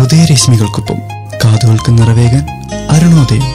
ഉദയരശ്മികൾക്കൊപ്പം കാതുകൾക്ക് നിറവേകാൻ അരുണോദയം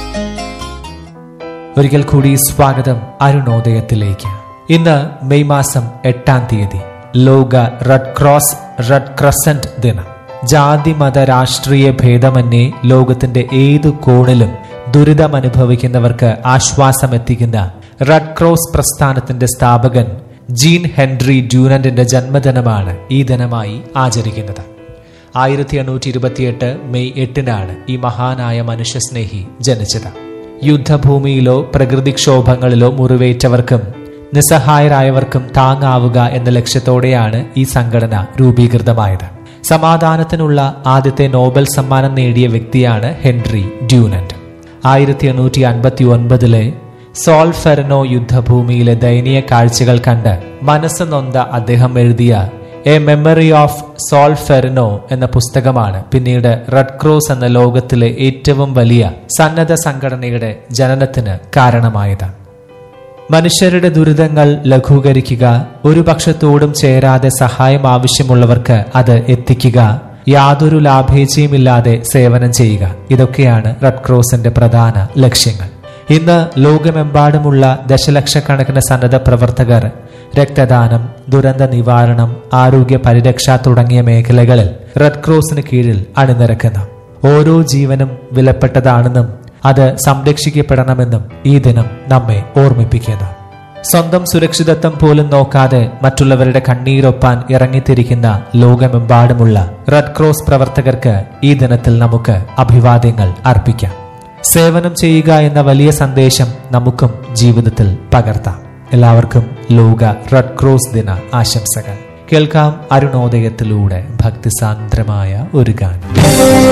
ഒരിക്കൽ കൂടി സ്വാഗതം അരുണോദയത്തിലേക്ക് ഇന്ന് മെയ് മാസം എട്ടാം തീയതി ലോക റെഡ് ക്രോസ് റെഡ് ക്രസന്റ് ദിനം ജാതി മത രാഷ്ട്രീയ ഭേദമന്യേ ലോകത്തിന്റെ ഏതു കോണിലും ദുരിതം അനുഭവിക്കുന്നവർക്ക് ആശ്വാസമെത്തിക്കുന്ന റെഡ് ക്രോസ് പ്രസ്ഥാനത്തിന്റെ സ്ഥാപകൻ ജീൻ ഹെൻറി ഡ്യൂനന്റിന്റെ ജന്മദിനമാണ് ഈ ദിനമായി ആചരിക്കുന്നത് ആയിരത്തി എണ്ണൂറ്റി ഇരുപത്തിയെട്ട് മെയ് എട്ടിനാണ് ഈ മഹാനായ മനുഷ്യസ്നേഹി ജനിച്ചത് യുദ്ധഭൂമിയിലോ പ്രകൃതിക്ഷോഭങ്ങളിലോ മുറിവേറ്റവർക്കും നിസ്സഹായരായവർക്കും താങ്ങാവുക എന്ന ലക്ഷ്യത്തോടെയാണ് ഈ സംഘടന രൂപീകൃതമായത് സമാധാനത്തിനുള്ള ആദ്യത്തെ നോബൽ സമ്മാനം നേടിയ വ്യക്തിയാണ് ഹെൻറി ഡ്യൂനന്റ് ആയിരത്തി എണ്ണൂറ്റി അൻപത്തി ഒൻപതിലെ സോൾഫെർനോ യുദ്ധഭൂമിയിലെ ദയനീയ കാഴ്ചകൾ കണ്ട് മനസ്സ് നൊന്ത അദ്ദേഹം എഴുതിയ എ മെമ്മറി ഓഫ് സോൾഫെർനോ എന്ന പുസ്തകമാണ് പിന്നീട് റെഡ് ക്രോസ് എന്ന ലോകത്തിലെ ഏറ്റവും വലിയ സന്നദ്ധ സംഘടനയുടെ ജനനത്തിന് കാരണമായത് മനുഷ്യരുടെ ദുരിതങ്ങൾ ലഘൂകരിക്കുക ഒരു പക്ഷത്തോടും ചേരാതെ സഹായം ആവശ്യമുള്ളവർക്ക് അത് എത്തിക്കുക യാതൊരു ലാഭേച്ഛയുമില്ലാതെ സേവനം ചെയ്യുക ഇതൊക്കെയാണ് റെഡ് ക്രോസിന്റെ പ്രധാന ലക്ഷ്യങ്ങൾ ഇന്ന് ലോകമെമ്പാടുമുള്ള ദശലക്ഷക്കണക്കിന് സന്നദ്ധ പ്രവർത്തകർ രക്തദാനം ദുരന്ത നിവാരണം ആരോഗ്യ പരിരക്ഷ തുടങ്ങിയ മേഖലകളിൽ റെഡ് ക്രോസിന് കീഴിൽ അണിനിരക്കുന്നു ഓരോ ജീവനും വിലപ്പെട്ടതാണെന്നും അത് സംരക്ഷിക്കപ്പെടണമെന്നും ഈ ദിനം നമ്മെ ഓർമ്മിപ്പിക്കുന്നു സ്വന്തം സുരക്ഷിതത്വം പോലും നോക്കാതെ മറ്റുള്ളവരുടെ കണ്ണീരൊപ്പാൻ ഇറങ്ങിത്തിരിക്കുന്ന ലോകമെമ്പാടുമുള്ള റെഡ് ക്രോസ് പ്രവർത്തകർക്ക് ഈ ദിനത്തിൽ നമുക്ക് അഭിവാദ്യങ്ങൾ അർപ്പിക്കാം സേവനം ചെയ്യുക എന്ന വലിയ സന്ദേശം നമുക്കും ജീവിതത്തിൽ പകർത്താം എല്ലാവർക്കും ലോക റെഡ് ക്രോസ് ദിന ആശംസകൾ കേൾക്കാം അരുണോദയത്തിലൂടെ ഭക്തിസാന്ദ്രമായ ഒരു ഗാനം